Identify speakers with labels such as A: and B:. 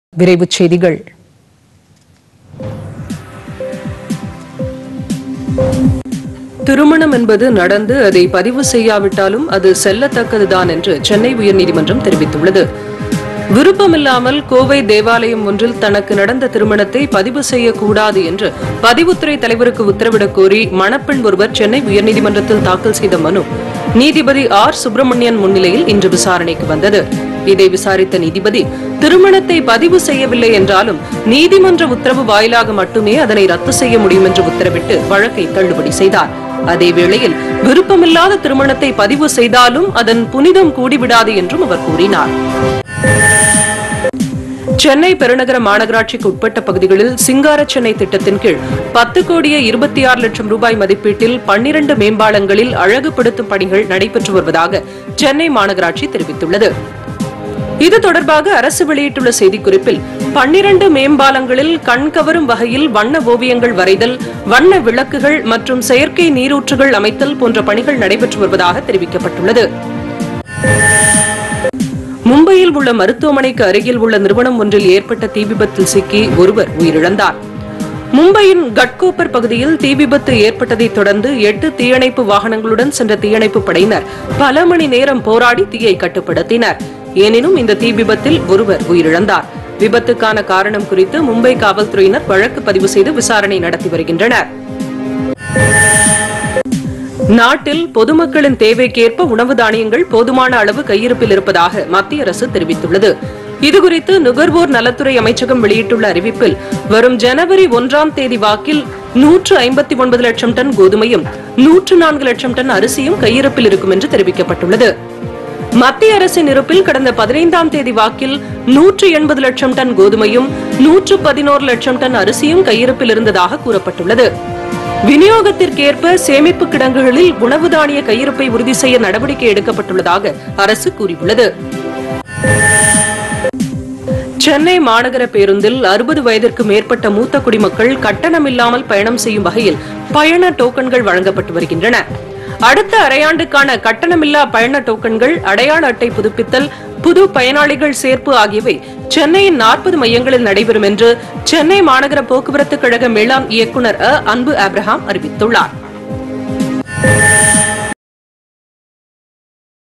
A: விரைவுச் செய்திகள்
B: திருமணம் என்பது நடந்து அதை பதிவு செய்யாவிட்டாலும் அது செல்லத்தக்கதுதான் என்று சென்னை உயர்நீதிமன்றம் தெரிவித்துள்ளது விருப்பமில்லாமல் கோவை தேவாலயம் ஒன்றில் தனக்கு நடந்த திருமணத்தை பதிவு செய்யக்கூடாது என்று பதிவுத்துறை தலைவருக்கு உத்தரவிடக் கோரி மணப்பெண் ஒருவர் சென்னை உயர்நீதிமன்றத்தில் தாக்கல் செய்த மனு நீதிபதி ஆர் சுப்பிரமணியன் முன்னிலையில் இன்று விசாரணைக்கு வந்தது இதை விசாரித்த நீதிபதி திருமணத்தை பதிவு செய்யவில்லை என்றாலும் நீதிமன்ற உத்தரவு வாயிலாக மட்டுமே அதனை ரத்து செய்ய முடியும் என்று உத்தரவிட்டு வழக்கை தள்ளுபடி செய்தார் அதே வேளையில் விருப்பமில்லாத திருமணத்தை பதிவு செய்தாலும் அதன் புனிதம் கூடிவிடாது என்றும் அவர் கூறினார் சென்னை பெருநகர மாநகராட்சிக்கு உட்பட்ட பகுதிகளில் சிங்கார சென்னை திட்டத்தின் கீழ் பத்து கோடியே இருபத்தி ஆறு லட்சம் ரூபாய் மதிப்பீட்டில் பன்னிரண்டு மேம்பாலங்களில் அழகுபடுத்தும் பணிகள் நடைபெற்று வருவதாக சென்னை மாநகராட்சி தெரிவித்துள்ளது இது தொடர்பாக அரசு வெளியிட்டுள்ள செய்திக்குறிப்பில் பன்னிரண்டு மேம்பாலங்களில் கண்கவரும் வகையில் வண்ண ஓவியங்கள் வரைதல் வண்ண விளக்குகள் மற்றும் செயற்கை நீரூற்றுகள் அமைத்தல் போன்ற பணிகள் நடைபெற்று வருவதாக தெரிவிக்கப்பட்டுள்ளது மும்பையில் உள்ள மருத்துவமனைக்கு அருகில் உள்ள நிறுவனம் ஒன்றில் ஏற்பட்ட தீ விபத்தில் சிக்கி ஒருவர் உயிரிழந்தார் மும்பையின் கட்கோப்பர் பகுதியில் தீ விபத்து ஏற்பட்டதைத் தொடர்ந்து எட்டு தீயணைப்பு வாகனங்களுடன் சென்ற தீயணைப்பு படையினர் பல மணி நேரம் போராடி தீயை கட்டுப்படுத்தினர் எனினும் இந்த தீ விபத்தில் ஒருவர் உயிரிழந்தார் விபத்துக்கான காரணம் குறித்து மும்பை காவல்துறையினர் வழக்கு பதிவு செய்து விசாரணை நடத்தி வருகின்றனர் நாட்டில் பொதுமக்களின் தேவைக்கேற்ப உணவு தானியங்கள் போதுமான அளவு கையிருப்பில் இருப்பதாக மத்திய அரசு தெரிவித்துள்ளது இதுகுறித்து நுகர்வோர் நலத்துறை அமைச்சகம் வெளியிட்டுள்ள அறிவிப்பில் வரும் ஜனவரி ஒன்றாம் தேதி வாக்கில் நூற்று ஐம்பத்தி ஒன்பது லட்சம் டன் கோதுமையும் நூற்று நான்கு லட்சம் டன் அரிசியும் கையிருப்பில் இருக்கும் என்று தெரிவிக்கப்பட்டுள்ளது மத்திய அரசின் இருப்பில் கடந்த பதினைந்தாம் தேதி வாக்கில் நூற்று எண்பது லட்சம் டன் கோதுமையும் நூற்று பதினோரு லட்சம் டன் அரிசியும் கையிருப்பில் இருந்ததாக கூறப்பட்டுள்ளது விநியோகத்திற்கேற்ப சேமிப்பு கிடங்குகளில் உணவு தானிய கையிருப்பை உறுதி செய்ய நடவடிக்கை எடுக்கப்பட்டுள்ளதாக அரசு கூறியுள்ளது சென்னை மாநகர பேருந்தில் அறுபது வயதிற்கு மேற்பட்ட மூத்த குடிமக்கள் கட்டணமில்லாமல் பயணம் செய்யும் வகையில் பயண டோக்கன்கள் வழங்கப்பட்டு வருகின்றன அடுத்த அரையாண்டுக்கான கட்டணமில்லா பயண டோக்கன்கள் அடையாள அட்டை புதுப்பித்தல் புது பயனாளிகள் சேர்ப்பு ஆகியவை சென்னையின் நாற்பது மையங்களில் நடைபெறும் என்று சென்னை மாநகர போக்குவரத்து கழக மேலாண் இயக்குநர் அ அன்பு ஆப்ரஹாம் அறிவித்துள்ளார்